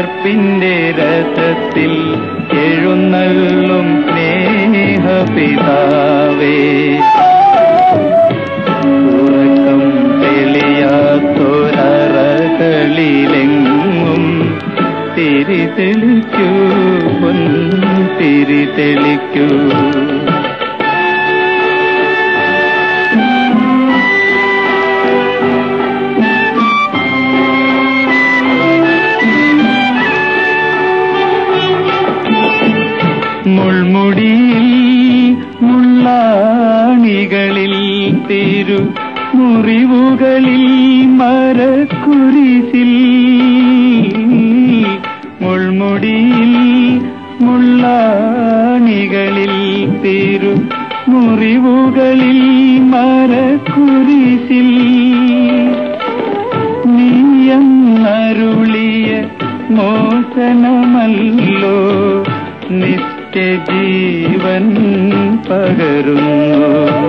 ഉയർപ്പിന്റെ രഥത്തിൽ എഴുന്നള്ളും സ്നേഹപിതാവേ ഉറക്കം തെളിയാത്തൊരറകളിലെങ്ങും തിരി തെളിക്കൂ പൊൻ തിരി തെളിക്കൂ മുൾമുടിയിൽ മുള്ളാണികളിൽ തിരു മുറിവുകളിൽ മരക്കുരിശിൽ മുൾമുടിയിൽ മുള്ളാണികളിൽ തിരു മുറിവുകളിൽ മരക്കുരിശിൽ നീയെന്നരുളിയ മോചനമല്ലോ നിത്യജീവൻ പകരുന്നു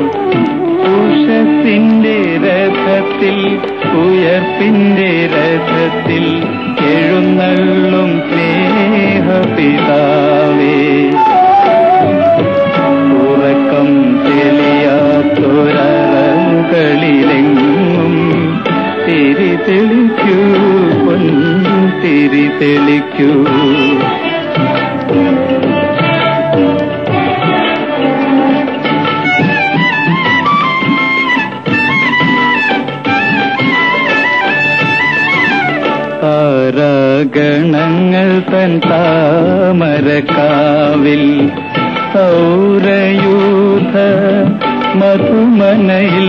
ഉഷസിന്റെ രഥത്തിൽ ഉയർപ്പിന്റെ രഥത്തിൽ എഴുന്നള്ളും സ്നേഹപിതാവേ ഉറക്കം തെളിയാത്തൊരകളിലെങ്ങും തിരി തെളിക്കൂ പൊൻ തിരി തെളിക്കൂ താരഗണങ്ങൾ തൻ താമരക്കാവിൽ സൗരയൂഥ മധുമനയിൽ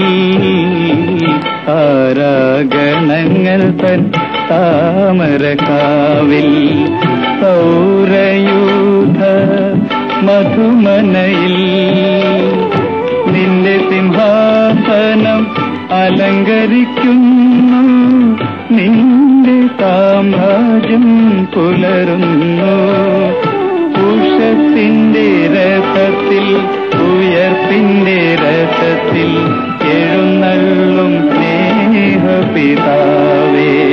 താരഗണങ്ങൾ തൻ താമരക്കാവിൽ സൗരയൂഥ മധുമനയിൽ നിന്റെ സിംഹാസനം അലങ്കരിക്കുന്നു നിന്റെ സാമ്രാജ്യം പുലരുന്നു ഉഷത്തിന്റെ രഥത്തിൽ ഉയർപ്പിന്റെ രഥത്തിൽ എഴുന്നള്ളും സ്നേഹപിതാവേ